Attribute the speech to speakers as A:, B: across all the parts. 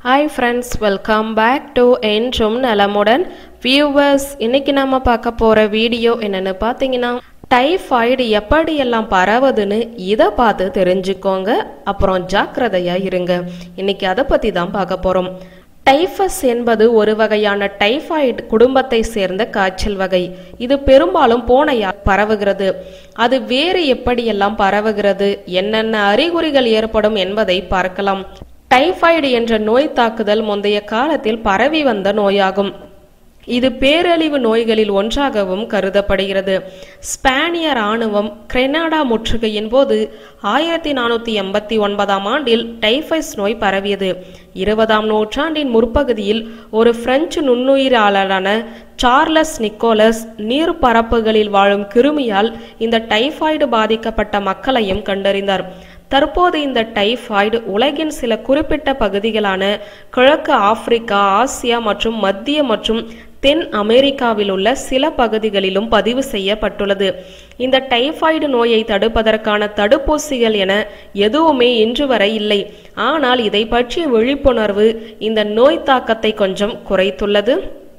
A: hi friends welcome back to என்றும் நலமுடன் viewers இன்னைக்கு நம்ம பார்க்க போகிற வீடியோ என்னன்னு பார்த்தீங்கன்னா டைஃபாய்டு எப்படியெல்லாம் பரவுதுன்னு இதை பார்த்து தெரிஞ்சுக்கோங்க அப்புறம் ஜாக்கிரதையா இருங்க இன்னைக்கு அதை பற்றி தான் பார்க்க போகிறோம் டைஃபஸ் என்பது ஒரு வகையான டைஃபாய்டு குடும்பத்தை சேர்ந்த காய்ச்சல் வகை இது பெரும்பாலும் பூனையா பரவுகிறது அது வேறு எப்படியெல்லாம் பரவுகிறது என்னென்ன அறிகுறிகள் ஏற்படும் என்பதை பார்க்கலாம் டைஃபாய்டு என்ற நோய் தாக்குதல் முந்தைய காலத்தில் பரவி வந்த நோயாகும் இது பேரழிவு நோய்களில் ஒன்றாகவும் கருதப்படுகிறது ஸ்பானிய ராணுவம் கிரெனாடா முற்றுகையின் போது ஆயிரத்தி நானூற்றி எண்பத்தி ஒன்பதாம் ஆண்டில் டைஃபஸ் நோய் பரவியது இருபதாம் நூற்றாண்டின் முற்பகுதியில் ஒரு பிரெஞ்சு நுண்ணுயிராளரான சார்லஸ் நிக்கோலஸ் நீர்ப்பரப்புகளில் வாழும் கிருமியால் இந்த டைஃபாய்டு பாதிக்கப்பட்ட மக்களையும் கண்டறிந்தார் தற்போது இந்த டைஃபாய்டு உலகின் சில குறிப்பிட்ட பகுதிகளான கிழக்கு ஆப்பிரிக்கா ஆசியா மற்றும் மத்திய மற்றும் தென் அமெரிக்காவில் உள்ள சில பகுதிகளிலும் பதிவு செய்யப்பட்டுள்ளது இந்த டைஃபாய்டு நோயை தடுப்பதற்கான தடுப்பூசிகள் என எதுவுமே இன்று வரை இல்லை ஆனால் இதை பற்றிய விழிப்புணர்வு இந்த நோய் தாக்கத்தை கொஞ்சம் குறைத்துள்ளது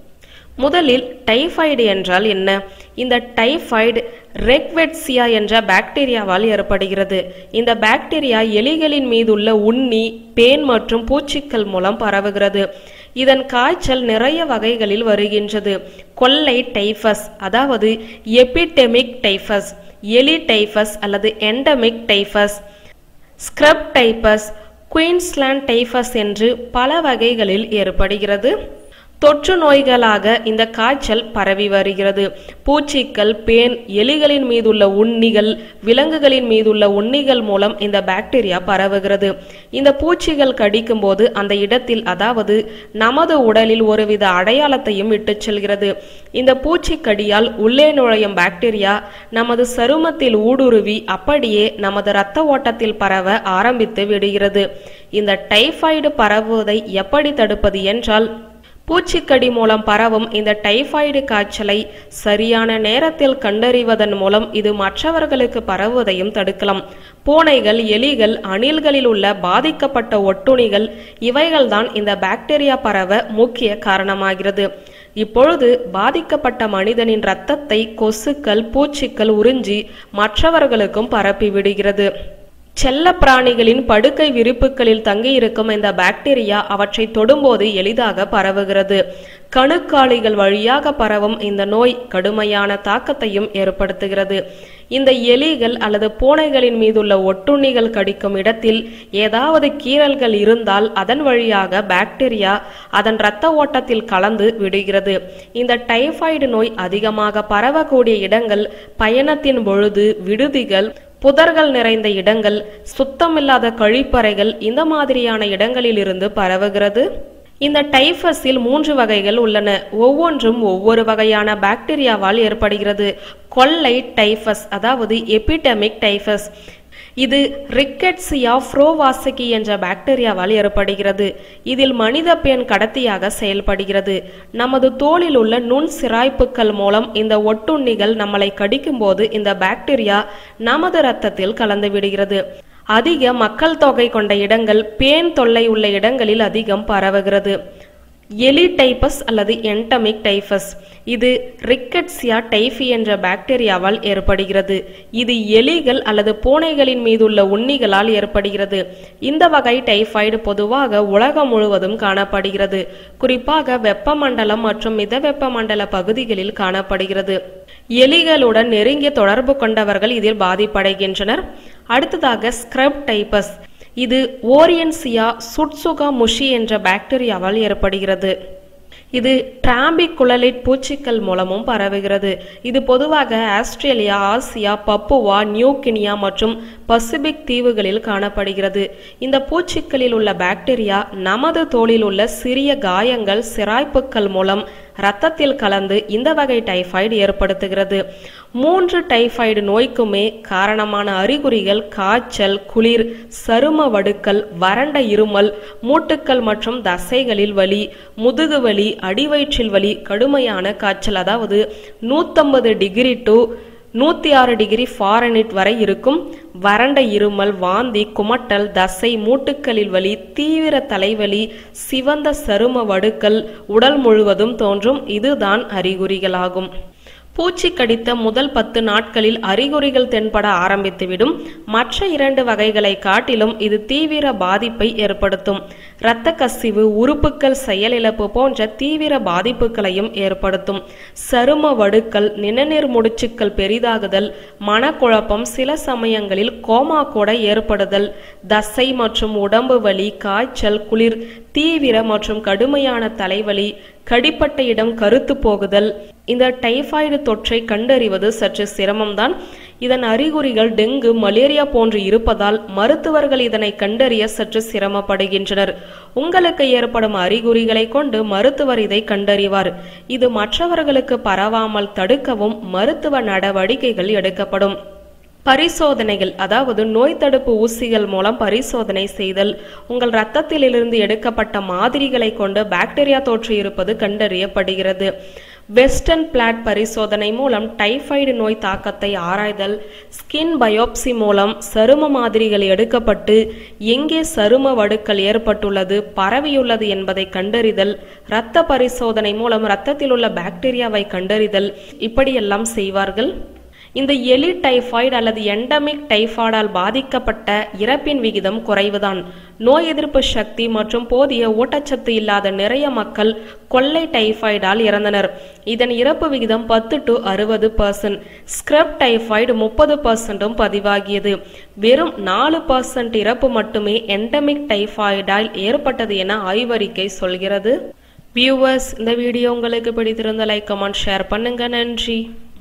A: முதலில் டைஃபாய்டு என்றால் என்ன இந்த டைஃபாய்டு ரெக்வெட்சியா என்ற பாக்டீரியாவால் ஏற்படுகிறது இந்த பாக்டீரியா எலிகளின் மீதுள்ள உண்ணி பேன் மற்றும் பூச்சிக்கள் மூலம் பரவுகிறது இதன் காய்ச்சல் நிறைய வகைகளில் வருகின்றது கொள்ளை டைஃபஸ் அதாவது எபிடெமிக் டைஃபஸ் எலி டைஃபஸ் அல்லது endemic typhus scrub typhus Queensland typhus என்று பல வகைகளில் ஏற்படுகிறது தொற்று நோய்களாக இந்த காய்ச்சல் பரவி வருகிறது பூச்சிக்கள் பேன் எலிகளின் மீதுள்ள உண்ணிகள் விலங்குகளின் மீதுள்ள உண்ணிகள் மூலம் இந்த பாக்டீரியா பரவுகிறது இந்த பூச்சிகள் கடிக்கும் போது அந்த இடத்தில் அதாவது நமது உடலில் ஒருவித அடையாளத்தையும் விட்டுச் செல்கிறது இந்த பூச்சிக்கடியால் உள்ளே நுழையும் பாக்டீரியா நமது சருமத்தில் ஊடுருவி அப்படியே நமது இரத்த ஓட்டத்தில் பரவ ஆரம்பித்து விடுகிறது இந்த டைஃபாய்டு பரவுவதை எப்படி தடுப்பது என்றால் பூச்சிக்கடி மூலம் பரவும் இந்த டைஃபாய்டு காய்ச்சலை சரியான நேரத்தில் கண்டறிவதன் மூலம் இது மற்றவர்களுக்கு பரவுவதையும் தடுக்கலாம் பூனைகள் எலிகள் அணில்களில் உள்ள பாதிக்கப்பட்ட ஒட்டுணிகள் இவைகள்தான் இந்த பாக்டீரியா பரவ முக்கிய காரணமாகிறது இப்பொழுது பாதிக்கப்பட்ட மனிதனின் இரத்தத்தை கொசுக்கள் பூச்சிக்கள் உறிஞ்சி மற்றவர்களுக்கும் பரப்பி விடுகிறது செல்ல பிராணிகளின் படுக்கை விரிப்புகளில் தங்கியிருக்கும் இந்த பாக்டீரியா அவற்றை தொடும்போது எளிதாக பரவுகிறது கணுக்காலிகள் வழியாக பரவும் இந்த நோய் கடுமையான தாக்கத்தையும் ஏற்படுத்துகிறது இந்த எலிகள் அல்லது பூனைகளின் மீதுள்ள ஒட்டுண்ணிகள் கடிக்கும் இடத்தில் ஏதாவது கீறல்கள் இருந்தால் அதன் வழியாக பாக்டீரியா அதன் இரத்த ஓட்டத்தில் கலந்து விடுகிறது இந்த டைபாய்டு நோய் அதிகமாக பரவக்கூடிய இடங்கள் பயணத்தின் பொழுது விடுதிகள் புதர்கள் நிறைந்த இடங்கள் சுத்தமில்லாத கழிப்பறைகள் இந்த மாதிரியான இடங்களில் இருந்து பரவுகிறது இந்த டைஃபஸில் மூன்று வகைகள் உள்ளன ஒவ்வொன்றும் ஒவ்வொரு வகையான பாக்டீரியாவால் ஏற்படுகிறது கொள்ளை டைஃபஸ் அதாவது எபிடெமிக் டைஃபஸ் இது ரிக்கெட்சியா ஃப்ரோவாசகி என்ற பாக்டீரியாவால் ஏற்படுகிறது இதில் மனித பெண் கடத்தியாக செயல்படுகிறது நமது தோலில் உள்ள நுண் சிராய்ப்புகள் மூலம் இந்த ஒட்டுண்ணிகள் நம்மளை கடிக்கும்போது இந்த பாக்டீரியா நமது இரத்தத்தில் கலந்து விடுகிறது அதிக மக்கள் தொகை கொண்ட இடங்கள் பேன் தொல்லை உள்ள இடங்களில் அதிகம் பரவுகிறது எலி டைபஸ் அல்லது என்டமிக் டைபஸ் இது ரிக்கட்சியா டைஃபி என்ற பாக்டீரியாவால் ஏற்படுகிறது இது எலிகள் அல்லது பூனைகளின் மீதுள்ள உண்ணிகளால் ஏற்படுகிறது இந்த வகை டைஃபாய்டு பொதுவாக உலகம் முழுவதும் காணப்படுகிறது குறிப்பாக வெப்பமண்டலம் மற்றும் மித வெப்பமண்டல பகுதிகளில் காணப்படுகிறது எலிகளுடன் நெருங்கிய தொடர்பு கொண்டவர்கள் இதில் பாதிப்படைகின்றனர் அடுத்ததாக ஸ்க்ரப் டைபஸ் இது ஓரியன்சியா சுட்சுகா முஷி என்ற பாக்டீரியாவால் ஏற்படுகிறது இது டிராம்பிக் குழலிட் பூச்சிக்கள் மூலமும் பரவுகிறது இது பொதுவாக ஆஸ்திரேலியா ஆசியா பப்புவா நியூகினியா மற்றும் பசிபிக் தீவுகளில் காணப்படுகிறது இந்த பூச்சிக்களில் உள்ள பாக்டீரியா நமது தோலில் உள்ள சிறிய காயங்கள் சிராய்ப்புகள் மூலம் இரத்தத்தில் கலந்து இந்த வகை டைஃபாய்டு ஏற்படுத்துகிறது மூன்று டைஃபாய்டு நோய்க்குமே காரணமான அறிகுறிகள் காய்ச்சல் குளிர் சரும வடுக்கல் வறண்ட இருமல் மூட்டுக்கள் மற்றும் தசைகளில் வலி முதுகு வலி அடிவயிற்றில் வலி கடுமையான காய்ச்சல் அதாவது நூற்றம்பது டிகிரி டு நூற்றி ஆறு டிகிரி ஃபாரனிட் வரை இருக்கும் வறண்ட இருமல் வாந்தி குமட்டல் தசை மூட்டுக்களில் வலி தீவிர தலைவலி சிவந்த சரும வடுக்கள் உடல் முழுவதும் தோன்றும் இதுதான் அறிகுறிகளாகும் பூச்சி கடித்த முதல் பத்து நாட்களில் அறிகுறிகள் தென்பட ஆரம்பித்துவிடும் மற்ற இரண்டு வகைகளை காட்டிலும் இது தீவிர பாதிப்பை ஏற்படுத்தும் இரத்த கசிவு உறுப்புகள் செயலிழப்பு போன்ற தீவிர பாதிப்புகளையும் ஏற்படுத்தும் சரும வடுக்கள் நிணநீர் முடிச்சுக்கள் பெரிதாகுதல் மனக்குழப்பம் சில சமயங்களில் கோமா கூட ஏற்படுதல் தசை மற்றும் உடம்பு வலி காய்ச்சல் குளிர் தீவிர மற்றும் கடுமையான தலைவலி கடிப்பட்ட இடம் கருத்து போகுதல் இந்த டைபாய்டு தொற்றை கண்டறிவது சற்று சிரமம்தான் இதன் அறிகுறிகள் டெங்கு மலேரியா போன்று இருப்பதால் மருத்துவர்கள் இதனை கண்டறிய சற்று சிரமப்படுகின்றனர் உங்களுக்கு ஏற்படும் அறிகுறிகளை கொண்டு மருத்துவர் இதை கண்டறிவார் இது மற்றவர்களுக்கு பரவாமல் தடுக்கவும் மருத்துவ நடவடிக்கைகள் எடுக்கப்படும் பரிசோதனைகள் அதாவது நோய் தடுப்பு ஊசிகள் மூலம் பரிசோதனை செய்தல் உங்கள் இரத்தத்திலிருந்து எடுக்கப்பட்ட மாதிரிகளை கொண்டு பாக்டீரியா தொற்று இருப்பது கண்டறியப்படுகிறது வெஸ்டர்ன் பிளாட் பரிசோதனை மூலம் டைபாய்டு நோய் தாக்கத்தை ஆராய்தல் ஸ்கின் பயோப்சி மூலம் சரும மாதிரிகள் எடுக்கப்பட்டு எங்கே சரும வடுக்கள் ஏற்பட்டுள்ளது பரவியுள்ளது என்பதை கண்டறிதல் இரத்த பரிசோதனை மூலம் இரத்தத்தில் உள்ள பாக்டீரியாவை கண்டறிதல் இப்படியெல்லாம் செய்வார்கள் இந்த எலி டைபாய்டு அல்லது எண்டமிக் டைபாய்டால் பாதிக்கப்பட்ட இறப்பின் விகிதம் குறைவுதான் நோய் எதிர்ப்பு சக்தி மற்றும் போதிய ஊட்டச்சத்து இல்லாத நிறைய மக்கள் கொள்ளை டைபாய்டால் இறந்தனர் இதன் இறப்பு விகிதம் பத்து டு அறுபது பர்சன்ட் ஸ்கிரப் டைபாய்டு முப்பது பர்சன்டும் பதிவாகியது வெறும் நாலு பர்சன்ட் இறப்பு மட்டுமே எண்டமிக் டைபாய்டால் ஏற்பட்டது என ஆய்வறிக்கை சொல்கிறது வியூவர்ஸ் இந்த வீடியோ உங்களுக்கு பிடித்திருந்த லைக் கமெண்ட் ஷேர் பண்ணுங்க நன்றி